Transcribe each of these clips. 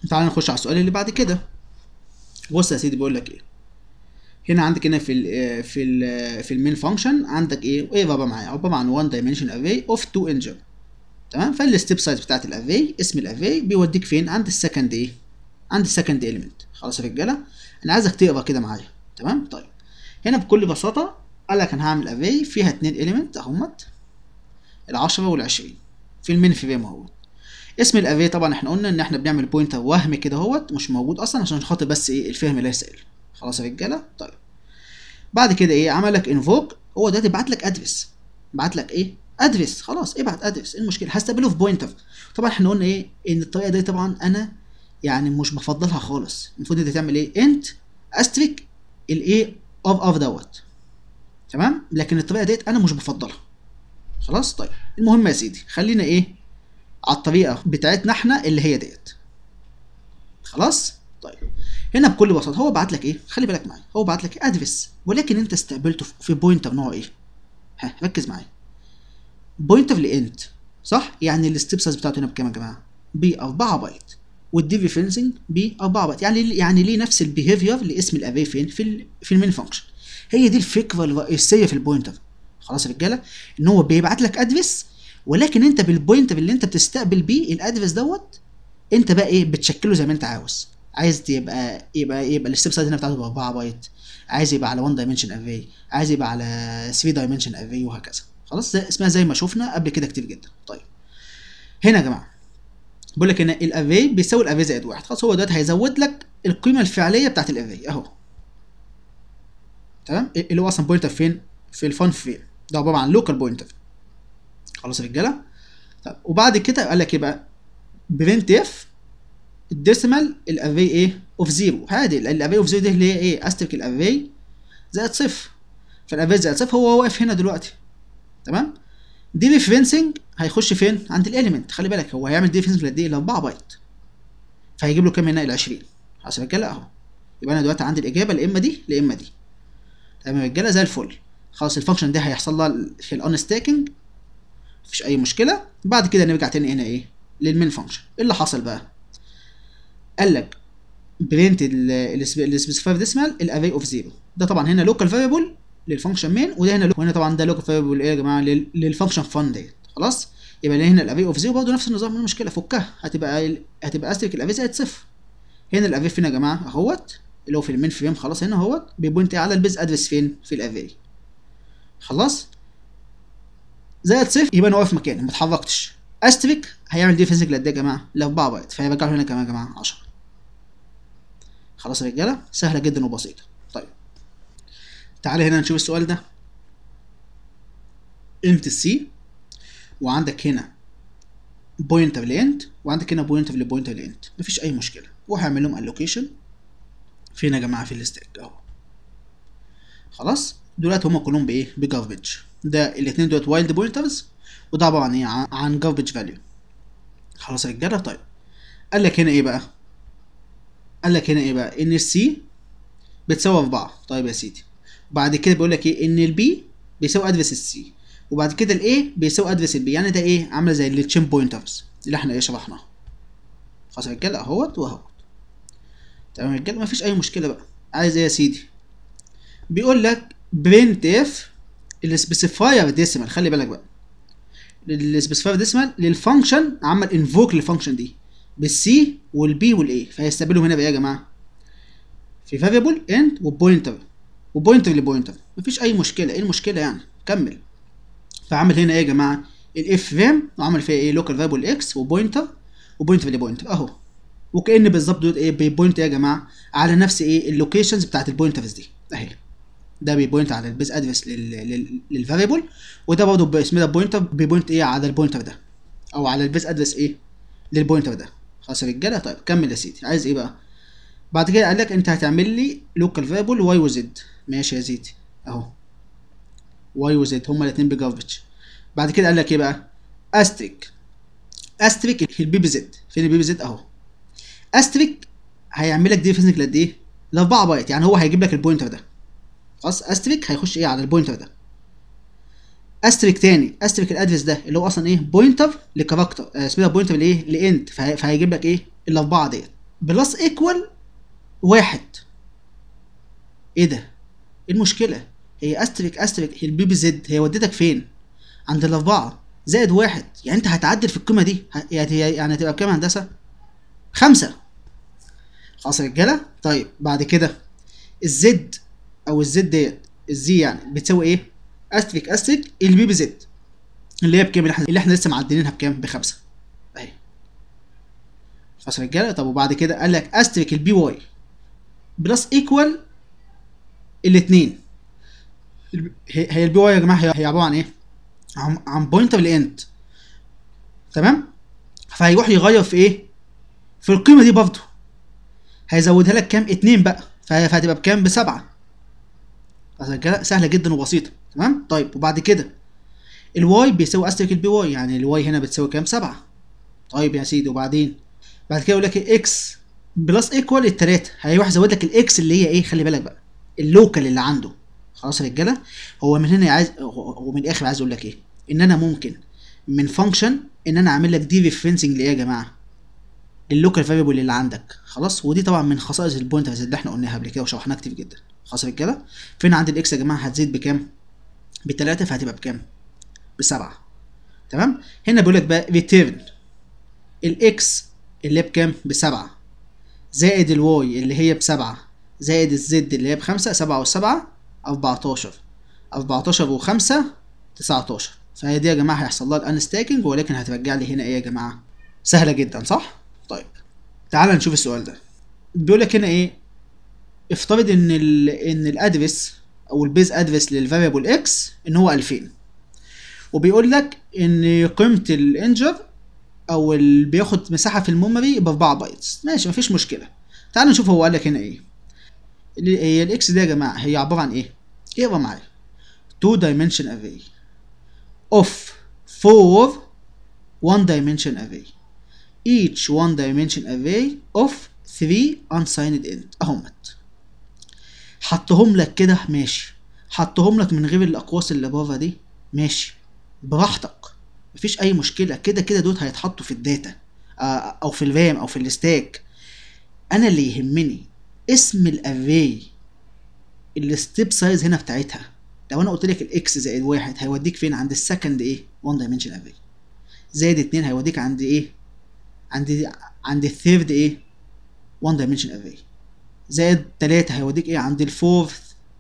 تعال نخش على السؤال اللي بعد كده بص يا سيدي بيقول لك ايه هنا عندك هنا في ال في ال في المين فانكشن عندك ايه ايه بابا معايا عباره عن 1 dimension array of 2 integer تمام فالستيب سايز بتاعت الاري اسم الاري بيوديك فين عند السكند ايه عند السكند اليمنت خلاص يا رجاله انا عايزك تقرا كده معايا تمام طيب هنا بكل بساطه قال لك انا هعمل اري فيها اتنين اليمنت اهمت ال10 وال20 في المين فريم اهوت اسم الاري طبعا احنا قلنا ان احنا بنعمل بوينتر وهم كده اهوت مش موجود اصلا عشان خاطر بس ايه الفهم لا يسال خلاص يا رجاله طيب بعد كده ايه عمل لك انفوك هو ده بعت لك ادرس بعت لك ايه ادرس خلاص ابعت ادرس ايه المشكله هستقبله في بوينتر طبعا احنا قلنا ايه ان الطريقه دي طبعا انا يعني مش بفضلها خالص المفروض انت تعمل ايه انت استريك الايه اوف اوف دوت تمام لكن الطريقه ديت انا مش بفضلها خلاص طيب المهم يا سيدي خلينا ايه على الطريقه بتاعتنا احنا اللي هي ديت خلاص طيب هنا بكل بساطه هو بعت لك ايه خلي بالك معايا هو بعت لك ادرس ولكن انت استقبلته في بوينتر نوعه ايه ها ركز معايا بوينتر لانت صح يعني الستيب سايز بتاعته هنا بكام يا جماعه ب 4 بايت والدي ريفرنسنج ب 4 بايت يعني يعني ليه نفس البيهيفير لاسم الاري فين في ال في المين فانكشن هي دي الفكره الرئيسيه في البوينتر خلاص يا رجاله ان هو بيبعت لك ادرس ولكن انت بالبوينتر اللي انت بتستقبل بيه الادرس دوت انت بقى ايه بتشكله زي ما انت عاوز عايز يبقى يبقى يبقى الستيب سايز هنا بتاعته 4 بايت عايز يبقى على 1 دايمنشن اري عايز يبقى على 3 دايمنشن اري وهكذا خلاص زي اسمها زي ما شفنا قبل كده كتير جدا طيب هنا يا جماعه بقول لك هنا الاري بيساوي الاري زائد واحد خلاص هو دلوقتي هيزود لك القيمه الفعليه بتاعت الاري اهو تمام اللي هو اصلا بوينتر فين في الفان فريم ده عباره عن لوكال بوينتر خلاص يا رجاله طب وبعد كده قال لك ايه بقى برنت اف الديسيمال الاري ايه اوف زيرو عادي الاري اوف زيرو دي اللي هي ايه استرك الاري زائد صفر فالاري زائد صفر هو واقف هنا دلوقتي تمام دي ريفرنسنج هيخش فين عند الاليمنت خلي بالك هو هيعمل دي ريفرنسنج لقد ايه ل 4 بايت فهيجيب له كام هنا ال 20 خلاص يا رجاله اهو يبقى انا دلوقتي عندي الاجابه لا اما دي لا اما دي تمام يا رجاله زي الفل خلاص الفانكشن دي هيحصل لها في الان ستاكينج مفيش اي مشكله بعد كده نرجع تاني هنا ايه للمين فانكشن ايه اللي حصل بقى قال لك برنت السبيسيفايد ديسمال الاري اوف زيرو ده طبعا هنا لوكال فاريبل للفانكشن مين وده هنا وهنا طبعا ده لوكال فاريبل ايه يا جماعه للفانكشن فان ديت خلاص يبقى هنا الاري اوف زيرو برضه نفس النظام المشكله فكها هتبقى هتبقى استريك الاري زائد صفر هنا الاري فين يا جماعه اهوت اللي هو في المين فريم خلاص هنا اهوت بيبوينت على البيز ادرس فين في الاري خلاص زائد صفر يبقى انا واقف مكاني ما اتحركتش استريك هيعمل دي فيزيك قد ايه يا جماعه ل 4 بايت فهيرجع هنا كمان يا جماعه 10 خلاص يا رجاله سهله جدا وبسيطه طيب تعالى هنا نشوف السؤال ده انت السي وعندك هنا بوينتر لانت وعندك هنا بوينتر لبوينتر لانت مفيش اي مشكله وهعمل لهم الوكيشن فين يا جماعه في الستاك اهو خلاص دولت هما كلهم بايه بجاربج ده الاثنين دولت وايلد بوينترز وده عباره عن ايه عن جاربج فاليو خلاص يا رجاله طيب قال لك هنا ايه بقى قال لك هنا ايه بقى ان السي بتساوي 4 طيب يا سيدي وبعد كده بيقول لك ايه ان البي بيساوي ادرس السي وبعد كده الاي بيساوي ادرس البي يعني ده ايه عامله زي التشين بوينترز اللي احنا ايه شرحناها خلاص يا رجاله اهوت واهوت تمام يا رجاله مفيش اي مشكله بقى عايز ايه يا سيدي بيقول لك برنت اف السبيسيفاير ديسيمال خلي بالك بقى السبيسيفاير ديسيمال للفانكشن عمل انفوك للفانكشن دي بالسي والبي والاي فهيستقبلهم هنا بقى يا جماعه في فاريبل اند وبوينتر وبوينتر لبوينتر مفيش اي مشكله ايه المشكله يعني كمل فعمل هنا ايه يا جماعه الاف فيم وعمل فيها ايه لوكال فاريبل اكس وبوينتر وبوينتر لبوينتر اهو وكان بالظبط دول ايه بيبوينت يا جماعه على نفس ايه اللوكيشنز بتاعت البوينترز دي اهي ده بيبوينت على البيز ادرس للفاريبل وده برضه اسمه ده بوينتر بيبوينت ايه على البوينتر ده او على البيز ادرس ايه للبوينتر ده خلاص يا رجاله طيب كمل يا سيدي عايز ايه بقى بعد كده قال لك انت هتعمل لي لوكال فاريبل واي وزد ماشي يا سيدي اهو واي وزد هما الاثنين بجاربج بعد كده قال لك ايه بقى استريك استريك البي بي زد فين البي بي زد اهو استريك هيعمل لك دي فيزنك قد ايه ل 4 بايت يعني هو هيجيب لك البوينتر ده خلاص استريك هيخش ايه على البوينتر ده استريك تاني استريك الادرس ده اللي هو اصلا ايه بوينتر لكاركتر آه اسمه ده بوينتر لايه لانت فهيجيب لك ايه الاربعه ديت بلس ايكوال واحد ايه ده ايه المشكله هي استريك استريك هي البي بي زد هي ودتك فين عند الاربعه زائد واحد يعني انت هتعدل في القيمه دي ه- يعني يعني هتبقى بكام هندسه خمسة خلاص يا رجاله طيب بعد كده الزد او الزد ديت الزي يعني بتساوي ايه استريك استريك البي بي زد اللي هي بكام اللي احنا اللي احنا لسه معدلينها بكام بخمسة اهي خلاص يا رجاله طب وبعد كده قال لك استريك البي واي بلس ايكوال الاثنين هي هي البي واي يا جماعه هي هي عباره عن ايه عن عن بوينتر لاند تمام فهيروح يغير في ايه في القيمه دي برضه هيزودها لك كام اتنين بقى فهي- فهتبقى بكام بسبعة خلاص يا رجاله سهله جدا وبسيطه تمام طيب وبعد كده الواي بيساوي استرك البي واي يعني الواي هنا بتساوي كام سبعة طيب يا سيدي وبعدين بعد كده يقول لك اكس بلس ايكوال التلاتة هيروح يزود لك الاكس اللي هي ايه خلي بالك بقى اللوكال اللي عنده خلاص يا رجاله هو من هنا عايز هو هو من الاخر عايز اقول لك ايه ان انا ممكن من فانكشن ان انا اعمل لك دي ريفرنسنج لايه يا جماعه اللوكال فاريبل اللي عندك خلاص ودي طبعا من خصائص البوينترز اللي احنا قلناها قبل كده وشرحناها كتير جدا خلاص يا رجاله فين عند الاكس يا جماعه هتزيد بكام بتلاتة فهتبقى بكام بسبعة تمام هنا بيقول لك بقى ريتيرن الاكس اللي هي بكام بسبعة زائد الواي اللي هي بسبعة زائد الزد اللي هي بخمسة سبعة وسبعة أربعتاشر أربعتاشر وخمسة تسعتاشر فهي دي يا جماعة هيحصل لها الانستاكينج ولكن هترجع لي هنا ايه يا جماعة سهلة جدا صح؟ طيب تعال نشوف السؤال ده بيقول لك هنا ايه افترض ان ال ان الادرس او البيز ادرس للفاريبل اكس ان هو 2000 وبيقول لك ان قيمه الانجر او اللي بياخد مساحه في الميموري ب 4 بايتس ماشي مفيش مشكله تعال نشوف هو قال لك هنا ايه اللي- هي الاكس دي يا جماعه هي عباره عن ايه اقرا معايا 2 dimension array of 4 1 dimension array each 1 dimension array of 3 unsigned int اهمت حطهم لك كده ماشي حطهم لك من غير الاقواس اللي بره دي ماشي براحتك مفيش اي مشكله كده كده دول هيتحطوا في الداتا آه، او في الرام او في الستاك انا اللي يهمني اسم الاري الستيب سايز هنا بتاعتها لو انا قلت لك الاكس زائد واحد هيوديك فين عند السكند ايه 1 دايمنشن اري زائد اتنين هيوديك عند ايه عند عند الثيرد ايه 1 دايمنشن اري زائد تلاتة هيوديك ايه عند الفورث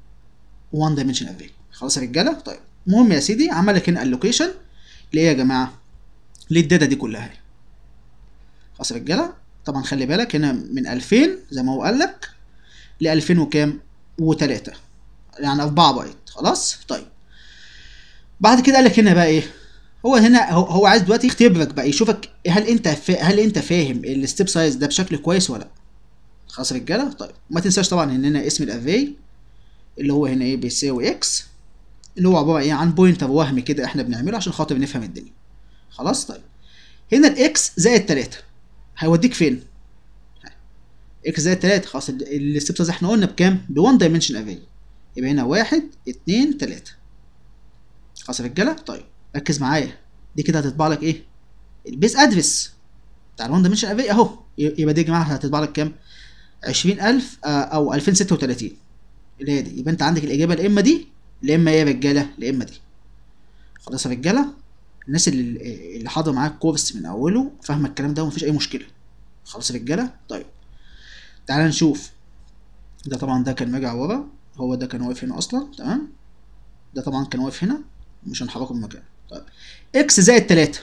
1 دايمنشن اري خلاص يا رجاله طيب المهم يا سيدي عمل لك هنا اللوكيشن لايه يا جماعه للداتا دي كلها اهي خلاص يا رجاله طبعا خلي بالك هنا من 2000 زي ما هو قال لك ل 2000 وكام و3 يعني 4 بايت خلاص طيب بعد كده قال لك هنا بقى ايه هو هنا هو, هو عايز دلوقتي يختبرك بقى يشوفك هل انت فا... هل انت فاهم الستيب سايز ده بشكل كويس ولا لا خلاص يا رجاله طيب ما تنساش طبعا ان هنا اسم الاري اللي هو هنا ايه بيساوي اكس اللي هو عباره ايه عن بوينتر وهمي كده احنا بنعمله عشان خاطر نفهم الدنيا خلاص طيب هنا الاكس زائد 3 هيوديك فين اكس زائد 3 خلاص الستيب سايز احنا قلنا بكام ب 1 دايمنشن اري يبقى هنا 1 2 3 خلاص يا رجاله طيب ركز معايا دي كده هتطبع لك ايه البيس ادرس بتاع ال1 دايمنشن اري اهو يبقى دي يا جماعه هتطبع لك كام 20000 آه، او 2036 اللي هي دي يبقى انت عندك الاجابه لا اما دي لا اما ايه يا رجاله لا اما دي خلاص يا رجاله الناس اللي اللي حاضر معاك الكورس من اوله فاهمه الكلام ده ومفيش اي مشكله خلاص يا رجاله طيب تعالى نشوف ده طبعا ده كان راجع ورا هو ده كان واقف هنا اصلا تمام ده طبعا كان واقف هنا مش هنحركه من مكانه طيب اكس زائد 3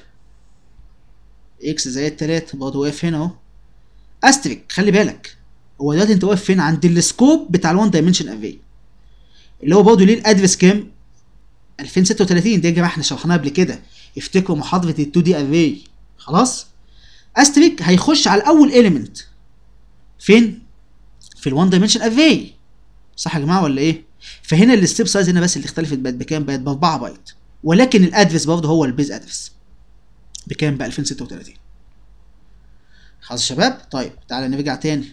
اكس زائد 3 برضه واقف هنا اهو استريك خلي بالك هو دلوقتي انت واقف فين عند السكوب بتاع ال1 دايمنشن اري اللي هو برضه ليه الادرس كام 2036 دي يا جماعه احنا شرحناها قبل كده افتكروا محاضره ال 2 دي اري خلاص استريك هيخش على اول اليمنت فين في ال1 دايمنشن اري صح يا جماعه ولا ايه فهنا الستيب سايز هنا بس اللي اختلفت بقت بكام بقت ب 4 بايت ولكن الادرس برضه هو البيز ادرس بكام ب 2036 خلاص يا شباب طيب تعالى نرجع تاني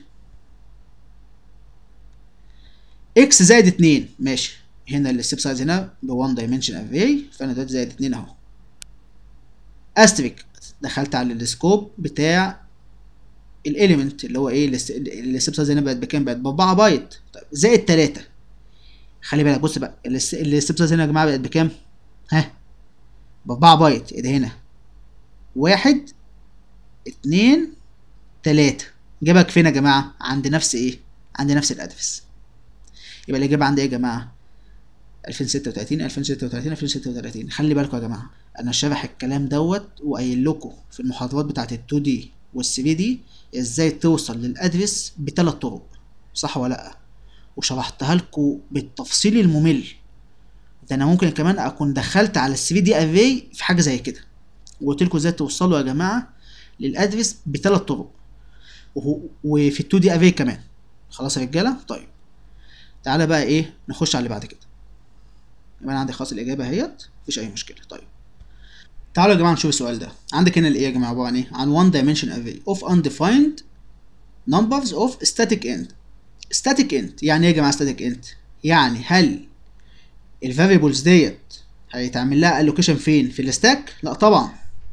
اكس زائد 2 ماشي هنا الستيب سايز هنا ب 1 دايمنشن اري فانا دلوقتي زائد 2 اهو استريك دخلت على السكوب بتاع الاليمنت اللي هو ايه الستيب سايز هنا بقت بكام بقت ب 4 بايت طيب زائد 3 خلي بالك بص بقى الستيب سايز هنا يا جماعه بقت بكام ها ب 4 بايت ايه ده هنا واحد اتنين تلاتة جابك فين يا جماعة عند نفس ايه عند نفس الادرس يبقى الاجابة عندي ايه يا جماعة 2036 2036 2036 خلي بالكم يا جماعة انا شارح الكلام دوت وقايل لكم في المحاضرات بتاعت ال 2 دي وال 3 دي ازاي توصل للادرس بثلاث طرق صح ولا لا وشرحتها لكم بالتفصيل الممل ده انا ممكن كمان اكون دخلت على ال 3 دي اري في حاجه زي كده وقلت لكم ازاي توصلوا يا جماعه للادرس بثلاث طرق وهو وفي ال 2 دي اري كمان خلاص يا رجاله طيب تعالى بقى ايه نخش على اللي بعد كده يبقى انا عندي خلاص الاجابه اهيت مفيش اي مشكله طيب تعالوا يا جماعه نشوف السؤال ده عندك هنا الايه يا جماعه عباره عن ايه عن one dimension array of undefined numbers of static end static end يعني ايه يا جماعه static end يعني هل الفاريبلز ديت هيتعمل لها allocation فين في الستاك لا طبعا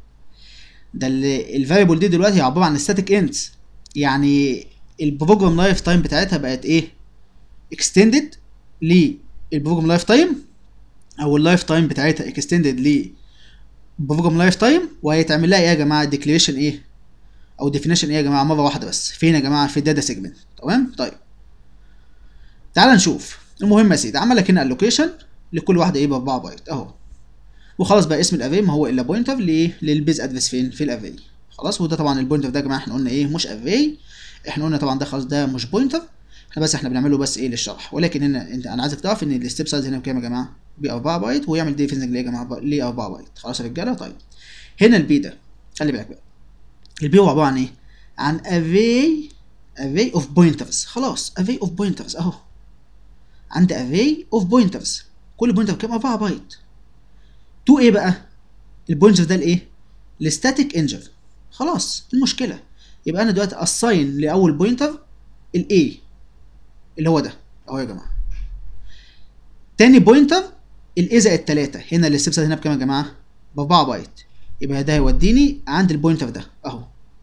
ده الفاريبل دي دلوقتي عباره عن static ends يعني البروجرام لايف تايم بتاعتها بقت ايه extended للبروجرام لايف تايم او اللايف تايم بتاعتها extended ل بروجرام لايف تايم وهيتعمل لها ايه يا جماعه ديكليريشن ايه او ديفينيشن ايه يا جماعه مره واحده بس فين يا جماعه في الداتا سيجمنت تمام طيب تعال نشوف المهم يا سيدي عمل لك هنا الوكيشن لكل واحده ايه ب 4 بايت اهو وخلاص بقى اسم الاري ما هو الا بوينتر لايه للبيز ادرس فين في الاري خلاص وده طبعا البوينتر ده يا جماعه احنا قلنا ايه مش اري احنا قلنا طبعا ده خلاص ده مش بوينتر احنا بس احنا بنعمله بس ايه للشرح ولكن هنا انت انا عايزك تعرف ان الستيب سايز هنا بكام يا جماعه ب 4 بايت ويعمل ديفنسنج ليه يا جماعه ليه 4 بايت خلاص يا رجاله طيب هنا البي ده خلي بالك بقى البي هو عباره عن ايه عن array array of pointers خلاص array of pointers اهو عندي array of pointers كل بوينتر بكام 4 بايت تو ايه بقى البوينتر ده الايه الستاتيك انجر خلاص المشكله يبقى انا دلوقتي اساين لاول بوينتر الاي اللي هو ده اهو يا جماعه تاني بوينتر الاي زائد 3 هنا الستبس هنا بكام يا جماعه ب 4 بايت يبقى ده هيوديني عند البوينتر ده اهو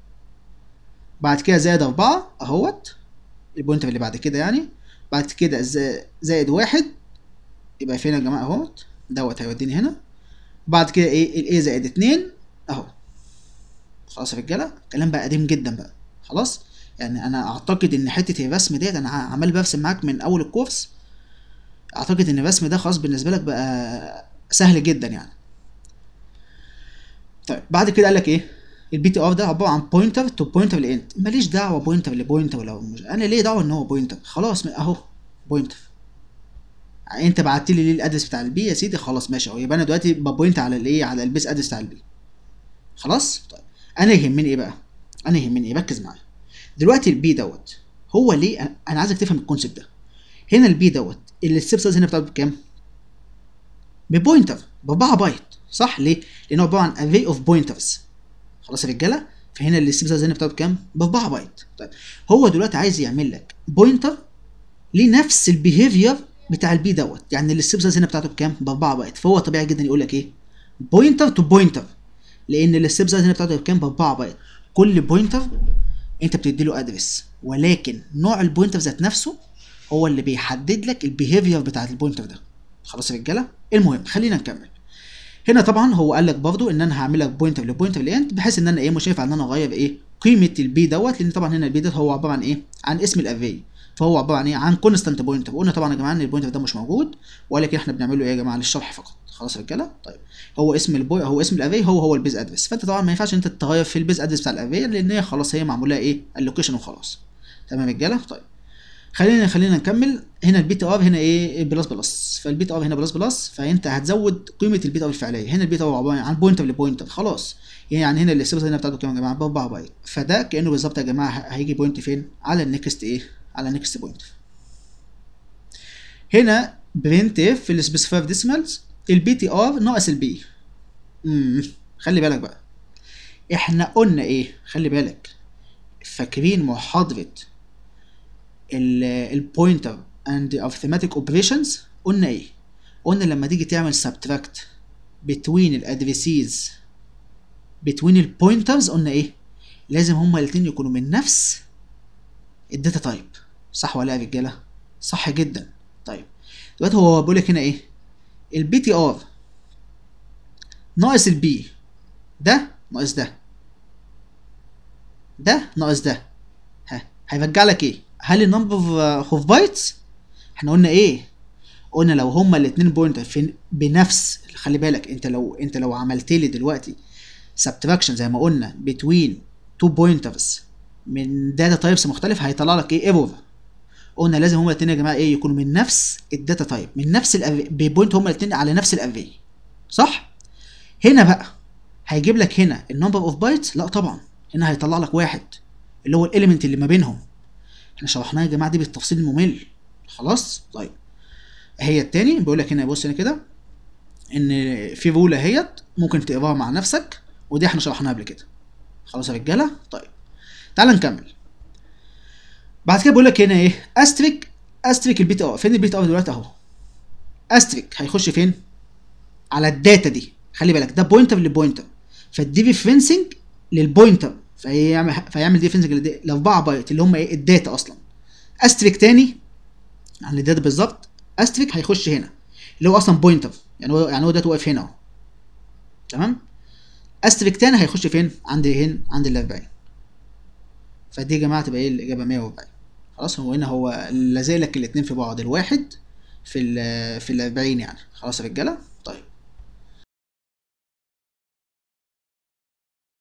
بعد كده زائد 4 اهوت البوينتر اللي بعد كده يعني بعد كده زائد واحد يبقى فين يا جماعه اهوت دوت هيوديني هنا بعد كده ايه الاي زائد 2 اهو خلاص يا رجاله الكلام بقى قديم جدا بقى خلاص يعني انا اعتقد ان حته الرسم ديت انا عمال برسم معاك من اول الكورس اعتقد ان الرسم ده خلاص بالنسبه لك بقى سهل جدا يعني طيب بعد كده قال لك ايه البي تي ار ده عباره عن بوينتر تو بوينتر لاند ماليش دعوه بوينتر لبوينتر ولا مش انا ليه دعوه ان هو بوينتر خلاص اهو بوينتر انت بعت لي ليه الادرس بتاع البي يا سيدي خلاص ماشي اهو يبقى انا دلوقتي ببوينت على الايه على البيس ادرس بتاع البي خلاص طيب انا يهمني ايه بقى انا يهمني ايه ركز معايا دلوقتي البي دوت هو ليه انا عايزك تفهم الكونسيبت ده هنا البي دوت الستيب سايز هنا بتاعته بكام ببوينتر ب 4 بايت صح ليه لانه عباره عن array اوف بوينترز خلاص يا رجاله فهنا الستيب سايز هنا بتاعته بكام ب 4 بايت طيب هو دلوقتي عايز يعمل لك بوينتر لنفس البيهيفير بتاع البي دوت يعني الستيب سايز هنا بتاعته بكام ب 4 بايت فهو طبيعي جدا يقول لك ايه بوينتر تو بوينتر لان الستيب سايز هنا بتاعته بكام ب 4 بايت كل بوينتر انت بتدي له ادرس ولكن نوع البوينتر ذات نفسه هو اللي بيحدد لك البيهيفير بتاعت البوينتر ده خلاص يا رجاله المهم خلينا نكمل هنا طبعا هو قال لك برضو ان انا هعمل لك بوينتر لبوينتر لاند بحيث ان انا ايه مش هينفع ان انا اغير ايه قيمه البي دوت لان طبعا هنا البي دوت هو عباره عن ايه عن اسم الاري فهو عباره عن ايه عن كونستانت بوينتر وقلنا طبعا يا جماعه ان البوينتر ده مش موجود ولكن احنا بنعمله ايه يا جماعه للشرح فقط خلاص يا رجاله طيب هو اسم البوي هو اسم الاري هو هو البيز ادرس فانت طبعا ما ينفعش انت تغير في البيز ادرس بتاع الاري لان هي خلاص هي معمول لها ايه اللوكيشن وخلاص تمام يا رجاله طيب خلينا خلينا نكمل هنا البي تي ار هنا ايه بلس بلس فالبي تي ار هنا بلس بلس فانت هتزود قيمه البي تي ار الفعليه هنا البي تي ار عباره عن بوينتر لبوينتر خلاص يعني هنا الاستبسط هنا بتاعته كام يا جماعه ب 4 بايت فده كانه بالظبط يا جماعه هيجي بوينت فين على النكست ايه على النكست بوينت هنا برنت اف في السبيسيفاير ديسمالز البي تي ار ناقص البي امم خلي بالك بقى احنا قلنا ايه خلي بالك فاكرين محاضره البوينتر اند arithmetic اوبريشنز قلنا ايه قلنا لما تيجي تعمل subtract between الادريسيز between البوينترز قلنا ايه لازم هما الاتنين يكونوا من نفس الداتا تايب صح ولا يا رجاله صح جدا طيب دلوقتي هو بيقول لك هنا ايه البي تي ار ناقص البي ده ناقص ده ده ناقص ده ها هيرجع لك ايه هل النمبر اوف بايتس احنا قلنا ايه قلنا لو هما الاتنين بوينتر في بنفس خلي بالك انت لو انت لو عملت لي دلوقتي سبتراكشن زي ما قلنا بتوين تو بوينترز من داتا تايبس مختلف هيطلع لك ايه ايرور قلنا لازم هما الاتنين يا جماعه ايه يكونوا من نفس الداتا تايب من نفس الاري بيبوينت هما الاتنين على نفس الاري صح هنا بقى هيجيب لك هنا النمبر اوف بايتس لا طبعا هنا هيطلع لك واحد اللي هو الاليمنت اللي ما بينهم احنا شرحناها يا جماعه دي بالتفصيل الممل خلاص طيب هي التاني بيقول لك هنا بص هنا كده ان في رول اهيت ممكن تقراها مع نفسك ودي احنا شرحناها قبل كده خلاص يا رجاله طيب تعال نكمل بعد كده بيقول لك هنا ايه استريك استريك البيت ار فين البيت ار دلوقتي اهو استريك هيخش فين على الداتا دي خلي بالك ده بوينتر لبوينتر فالدي ريفرنسنج للبوينتر فيعمل فيعمل ديفرنسنج ل 4 بايت اللي هم ايه الداتا اصلا استريك تاني عن الداتا بالظبط استريك هيخش هنا اللي هو اصلا بوينتر يعني هو يعني هو داتا واقف هنا اهو تمام استريك تاني هيخش فين عند هنا عند ال 40 فدي يا جماعه تبقى ايه الاجابه 140 خلاص هو هنا هو لازق لك الاثنين في بعض الواحد في ال في ال 40 يعني خلاص يا رجاله